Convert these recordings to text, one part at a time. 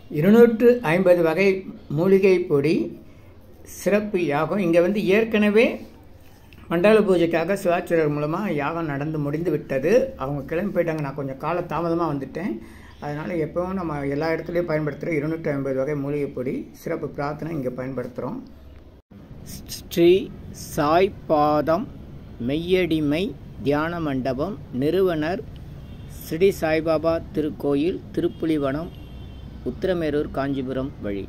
இருநூற்று ஐம்பது வகை மூலிகை பொடி சிறப்பு யாகம் இங்கே வந்து ஏற்கனவே மண்டல பூஜைக்காக சிவாச்சாரியர் மூலமாக யாகம் நடந்து முடிந்து விட்டது அவங்க கிளம்பி போயிட்டாங்க நான் கொஞ்சம் கால தாமதமாக வந்துட்டேன் அதனால் எப்பவும் நம்ம எல்லா இடத்துலையும் பயன்படுத்துகிற இருநூற்றி ஐம்பது வகை மூலிகை பொடி சிறப்பு பிரார்த்தனை இங்கே பயன்படுத்துகிறோம் ஸ்ரீ சாய் பாதம் மெய்யடிமை தியான மண்டபம் நிறுவனர் ஸ்ரீ சாய்பாபா திருக்கோயில் திருப்புலிவனம் உத்திரமேரூர் காஞ்சிபுரம் வழி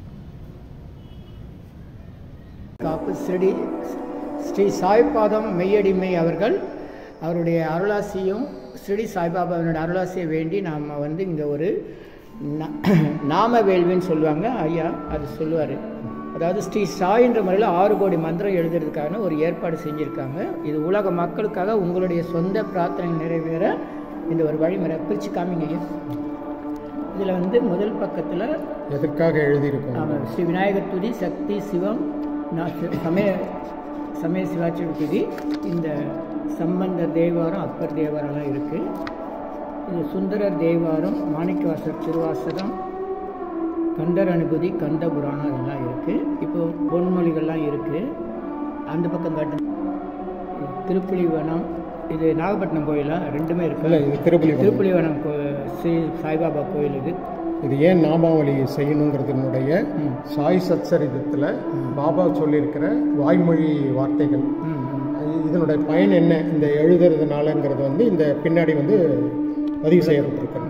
காப்பு ஸ்ரீ ஸ்ரீ சாய்பாதம் மெய்யடிமை அவர்கள் அவருடைய அருளாசியும் ஸ்ரீ சாய்பாபாவினுடைய அருளாசியை வேண்டி நாம் வந்து இங்கே ஒரு நா- நாம வேள்வின்னு சொல்லுவாங்க ஐயா அது சொல்லுவார் அதாவது ஸ்ரீ சாய்ன்ற முறையில் ஆறு கோடி மந்திரம் எழுதுறதுக்கான ஒரு ஏற்பாடு செஞ்சுருக்காங்க இது உலக மக்களுக்காக உங்களுடைய சொந்த பிரார்த்தனை நிறைவேற இந்த ஒரு வழிமுறை பிரித்து காமிங்க ஐயா இதில் வந்து முதல் பக்கத்தில் எதற்காக எழுதியிருக்கோம் ஆமாம் ஸ்ரீ விநாயகர் துதி சக்தி சிவம் நா- சி- சமய சமய சிவாச்சாரிய துதி இந்த சம்பந்த தேவாரம் அப்பர் தேவாரம்லாம் இருக்குது இது சுந்தரர் தேவாரம் மாணிக்கவாசர் திருவாசகம் கந்தர் அனுபூதி கந்த புராணம் இதெல்லாம் இருக்குது இப்போ பொன்மொழிகள்லாம் இருக்குது அந்த பக்கம் காட்டு திருப்புலிவனம் இது நாகப்பட்டினம் கோயிலா ரெண்டுமே இல்லை இருக்கு இது திருப்புலி திருப்புலிவனம் கோ ஸ்ரீ சாய்பாபா கோயில் இது இது ஏன் நாமாவளி செய்யணுங்கிறதுனுடைய ம். சாய் சத்சரிதத்தில் பாபா சொல்லியிருக்கிற வாய்மொழி வார்த்தைகள் ம் ம் இதனுடைய பயன் என்ன இந்த எழுதுறதுனாலங்கிறது வந்து இந்த பின்னாடி வந்து பதிவு செய்யப்பட்டிருக்கிறது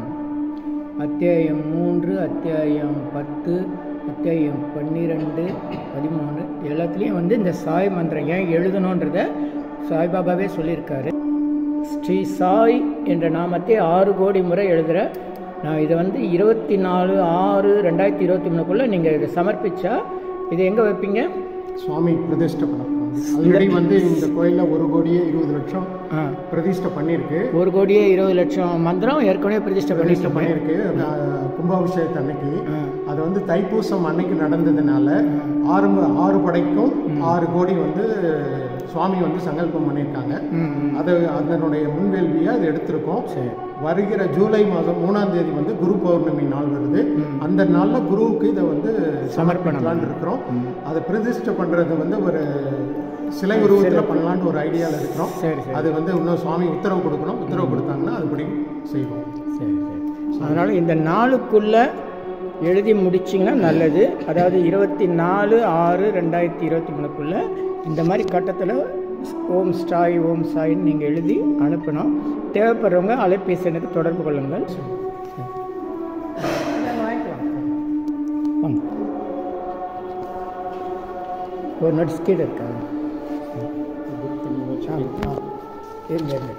அத்தியாயம் மூன்று அத்தியாயம் பத்து அத்தியாயம் பன்னிரெண்டு பதிமூணு எல்லாத்துலேயும் வந்து இந்த சாய் மந்திரம் ஏன் எழுதணுன்றத சாய்பாபாவே சொல்லியிருக்காரு ஸ்ரீ சாய் என்ற நாமத்தை ஆறு கோடி முறை எழுதுகிற நான் இதை வந்து இருபத்தி நாலு ஆறு ரெண்டாயிரத்தி இருபத்தி மூணுக்குள்ளே நீங்கள் இதை சமர்ப்பிச்சா இதை எங்கே வைப்பீங்க சுவாமி பிரதிஷ்டை பண்ண ஆல்ரெடி வந்து இந்த கோயிலில் ஒரு கோடியே இருபது லட்சம் ஆ பிரதிஷ்டை பண்ணியிருக்கு ஒரு கோடியே இருபது லட்சம் மந்திரம் ஏற்கனவே பிரதிஷ்டை பிரதிஷ்டை பண்ணிட்டு பண்ணியிருக்கு அஹ், கும்பாபிஷேகத்து அன்னைக்கு ஆ. அது வந்து தைப்பூசம் அன்னைக்கு நடந்ததுனால ஆறு ம- ஆறு படைக்கும் ஆறு கோடி வந்து சுவாமி வந்து சங்கல்பம் பண்ணியிருக்காங்க ம் ம் அது அதனுடைய முன்வேள்வியை அது எடுத்திருக்கோம் சரி வருகிற ஜூலை மாதம் மூணாம் தேதி வந்து குரு பௌர்ணமி நாள் வருது அந்த நாளில் குருவுக்கு இதை வந்து சமர்ப்பிக்கலான்னு இருக்கிறோம் அதை பிரதிஷ்டை பண்ணுறது வந்து ஒரு சிலை உருவத்தில் பண்ணலான்னு ஒரு ஐடியாவில் இருக்கிறோம் சரி சரி அது வந்து இன்னும் சுவாமி உத்தரவு கொடுக்கணும் உத்தரவு கொடுத்தாங்கன்னா அதுபடி செய்வோம் சரி சரி அதனால் இந்த நாளுக்குள்ளே எழுதி முடிச்சிங்கன்னா நல்லது அதாவது இருபத்தி நாலு ஆறு ரெண்டாயிரத்தி இருபத்தி மூணுக்குள்ளே இந்த மாதிரி கட்டத்தில் ஓம் ஸ்டாய் ஓம் சாயின்னு நீங்கள் எழுதி அனுப்பணும் தேவைப்படுறவங்க அலைபேசி எனக்கு தொடர்பு கொள்ளுங்கள் வாங்க. ஒரு நட்ஸ் கீழே இருக்கா ஆ, ஆ. இருங்க இருங்க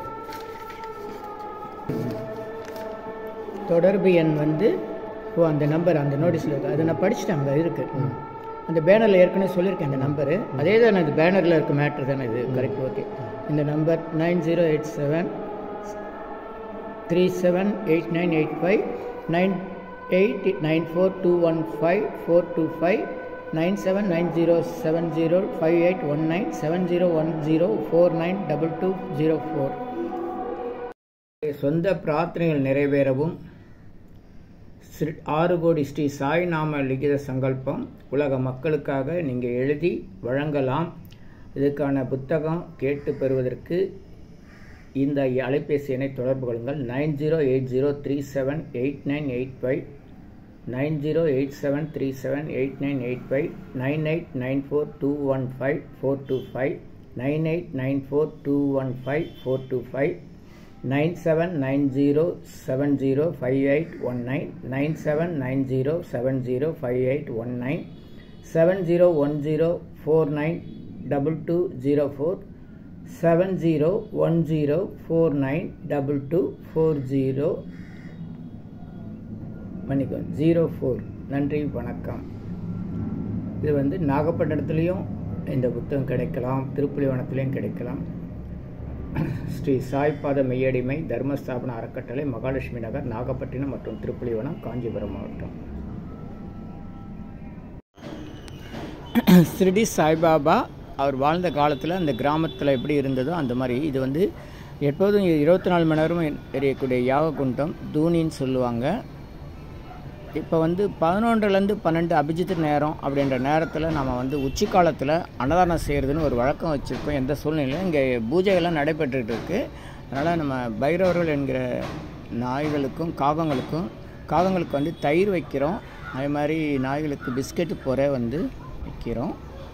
தொடர்பு எண் வந்து ஓ அந்த நம்பர் அந்த நோட்டீஸில் இருக்குது அதை நான் படிச்சுட்டேன் அங்கே இருக்குது அந்த பேனரில் ஏற்கனவே சொல்லியிருக்கேன் அந்த நம்பரு அதே தான் இந்த பேனரில் இருக்க மேட்ரு தானே இது கரெக்ட் ஓகே இந்த number nine zero eight seven three seven eight nine eight five nine eight nine four two one five four two five nine seven nine zero seven zero five eight one nine seven zero one zero four nine double two zero four சொந்த பிரார்த்தனைகள் நிறைவேறவும் ஸ்ரீ ஆறு கோடி ஸ்ரீ சாய்நாம லிகித சங்கல்பம் உலக மக்களுக்காக நீங்கள் எழுதி வழங்கலாம் இதுக்கான புத்தகம் கேட்டு பெறுவதற்கு இந்த அலைபேசி எண்ணை தொடர்பு கொள்ளுங்கள் nine zero eight zero three seven eight nine eight five nine zero eight seven three seven eight nine eight five nine eight nine four two one five four two five nine eight nine four two one five four two five nine seven nine zero seven zero five eight one nine nine seven nine zero seven zero five eight one nine seven zero one zero four nine double two zero four seven zero one zero four nine double two four zero மன்னிக்கோ zero four நன்றி வணக்கம் இது வந்து நாகப்பட்டினத்துலேயும் இந்த புத்தகம் கிடைக்கலாம் திருப்புலிவனத்துலேயும் கிடைக்கலாம் ஸ்ரீ சாய்பாத மெய்யடிமை தர்மஸ்தாபன அறக்கட்டளை மகாலட்சுமி நகர் நாகப்பட்டினம் மற்றும் திருப்புலிவனம் காஞ்சிபுரம் மாவட்டம் ஸ்ரீடி சாய்பாபா அவர் வாழ்ந்த காலத்தில் அந்த கிராமத்தில் எப்படி இருந்ததோ அந்த மாதிரி இது வந்து எப்போதும் இருபத்தி நாலு மணி நேரமும் எரியக்கூடிய யாக குண்டம் தூணின்னு சொல்லுவாங்க இப்போ வந்து பதினொன்றுலேருந்து பன்னெண்டு அபிஜித் நேரம் அப்படின்ற நேரத்தில் நம்ம வந்து உச்சி காலத்தில் அன்னதானம் செய்கிறதுன்னு ஒரு வழக்கம் வச்சுருக்கோம் எந்த சூழ்நிலையிலும் இங்கே பூஜைகள்லாம் நடைபெற்றுட்டு இருக்கு அதனால் நம்ம பைரவர்கள் என்கிற நாய்களுக்கும் காகங்களுக்கும் காகங்களுக்கு வந்து தயிர் வைக்கிறோம் அதே மாதிரி நாய்களுக்கு பிஸ்கெட்டு பொறை வந்து வைக்கிறோம்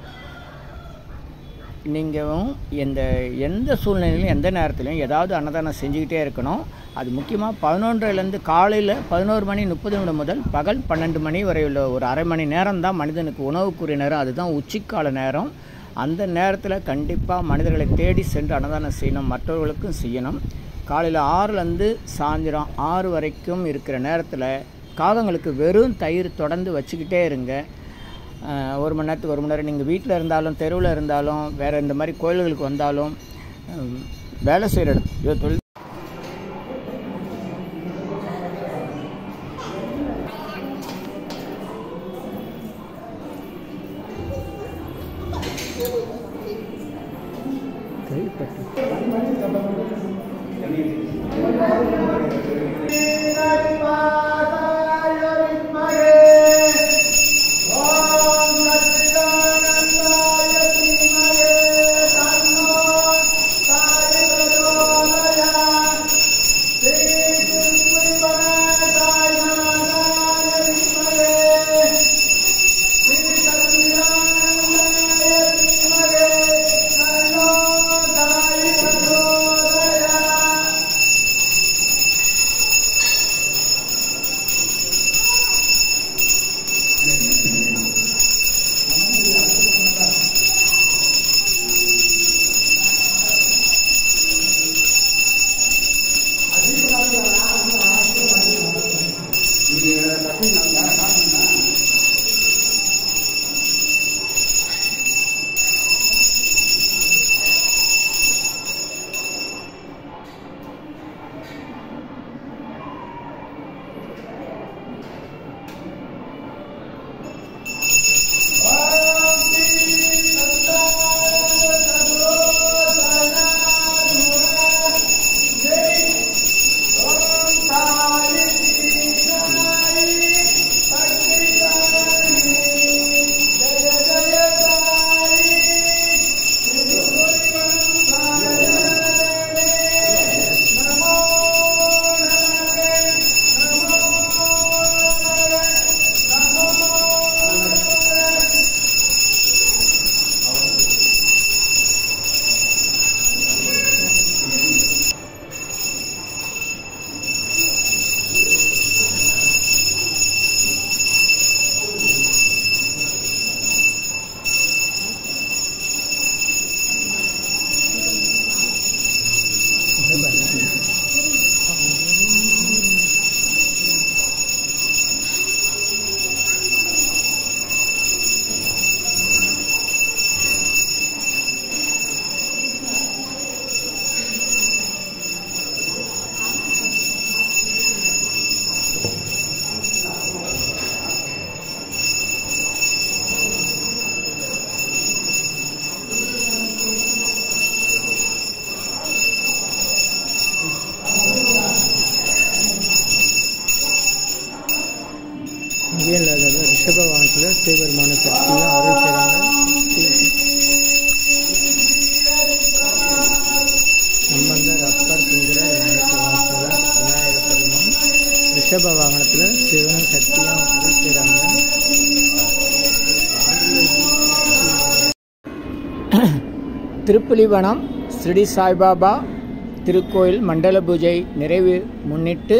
நீங்களும் இந்த எந்த சூழ்நிலையிலும் எந்த நேரத்துலையும் ஏதாவது அன்னதானம் செஞ்சுக்கிட்டே இருக்கணும் அது முக்கியமாக பதினொன்றுலேருந்து காலையில் பதினோரு மணி முப்பது நிமிடம் முதல் பகல் பன்னெண்டு மணி வரை உள்ள ஒரு அரை மணி நேரம் தான் மனிதனுக்கு உணவுக்குரிய நேரம் அதுதான் உச்சிக்கால நேரம் அந்த நேரத்தில் கண்டிப்பாக மனிதர்களை தேடி சென்று அன்னதானம் செய்யணும் மற்றவர்களுக்கும் செய்யணும் காலையில் ஆறுலேருந்து சாயந்தரம் ஆறு வரைக்கும் இருக்கிற நேரத்தில் காகங்களுக்கு வெறும் தயிர் தொடர்ந்து வச்சுக்கிட்டே இருங்க அஹ் ஒரு மணி நேரத்துக்கு ஒரு மணி நேரம் நீங்கள் வீட்டில் இருந்தாலும் தெருவில் இருந்தாலும் வேறு இந்த மாதிரி கோயில்களுக்கு வந்தாலும் ஹம், வேலை செய்கிற இடத்து தொழில் இங்கே இல்லாத ரிஷப வாகனத்தில் சிவபெருமான சக்தியும் அருள் செய்கிறாங்க சம்பந்தர் அப்பர் சுந்தர விநாயக வாசகர் விநாயக பெருமான் ரிஷப வாகனத்தில் சிவனும் சக்தியும் அருள் செய்கிறாங்க திருப்புலிவனம் ஸ்ரீ சாய்பாபா திருக்கோயில் மண்டல பூஜை நிறைவு முன்னிட்டு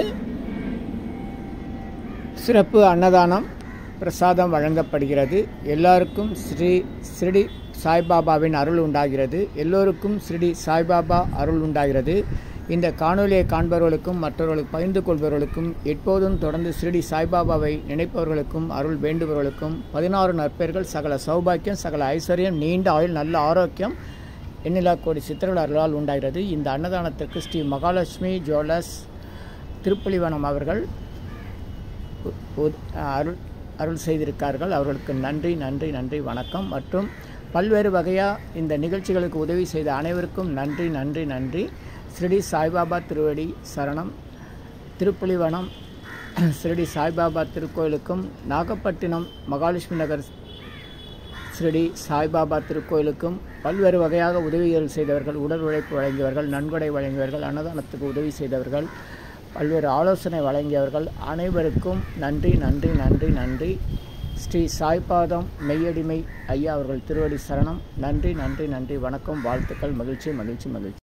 சிறப்பு அன்னதானம் பிரசாதம் வழங்கப்படுகிறது எல்லாருக்கும் ஸ்ரீ ஸ்ரீடி சாய்பாபாவின் அருள் உண்டாகிறது எல்லோருக்கும் ஸ்ரீடி சாய்பாபா அருள் உண்டாகிறது இந்த காணொலியை காண்பவர்களுக்கும் மற்றவர்களுக்கு பகிர்ந்து கொள்பவர்களுக்கும் எப்போதும் தொடர்ந்து ஸ்ரீடி சாய்பாபாவை நினைப்பவர்களுக்கும் அருள் வேண்டுபவர்களுக்கும் பதினாறு நற்பெயர்கள் சகல சௌபாக்கியம் சகல ஐஸ்வர்யம் நீண்ட ஆயுள் நல்ல ஆரோக்கியம் எண்ணிலா கோடி சித்தர்கள் அருளால் உண்டாகிறது இந்த அன்னதானத்திற்கு ஸ்ரீ மகாலட்சுமி ஜுவல்லர்ஸ் திருப்புலிவனம் அவர்கள் உ- உ- அருள் அருள் செய்திருக்கார்கள் அவர்களுக்கு நன்றி நன்றி நன்றி வணக்கம் மற்றும் பல்வேறு வகையாக இந்த நிகழ்ச்சிகளுக்கு உதவி செய்த அனைவருக்கும் நன்றி நன்றி நன்றி ஸ்ரீடி சாய்பாபா திருவடி சரணம் திருப்புலிவனம் ஸ்ரீடி சாய்பாபா திருக்கோயிலுக்கும் நாகப்பட்டினம் மகாலட்சுமி நகர் ஸ்ரீடி சாய்பாபா திருக்கோயிலுக்கும் பல்வேறு வகையாக உதவிகள் செய்தவர்கள் உடல் உழைப்பு வழங்கியவர்கள் நன்கொடை வழங்கியவர்கள் அன்னதானத்துக்கு உதவி செய்தவர்கள் பல்வேறு ஆலோசனை வழங்கியவர்கள் அனைவருக்கும் நன்றி நன்றி நன்றி நன்றி ஸ்ரீ சாய்பாதம் மெய்யடிமை ஐயா அவர்கள் திருவடி சரணம் நன்றி நன்றி நன்றி வணக்கம் வாழ்த்துக்கள் மகிழ்ச்சி மகிழ்ச்சி மகிழ்ச்சி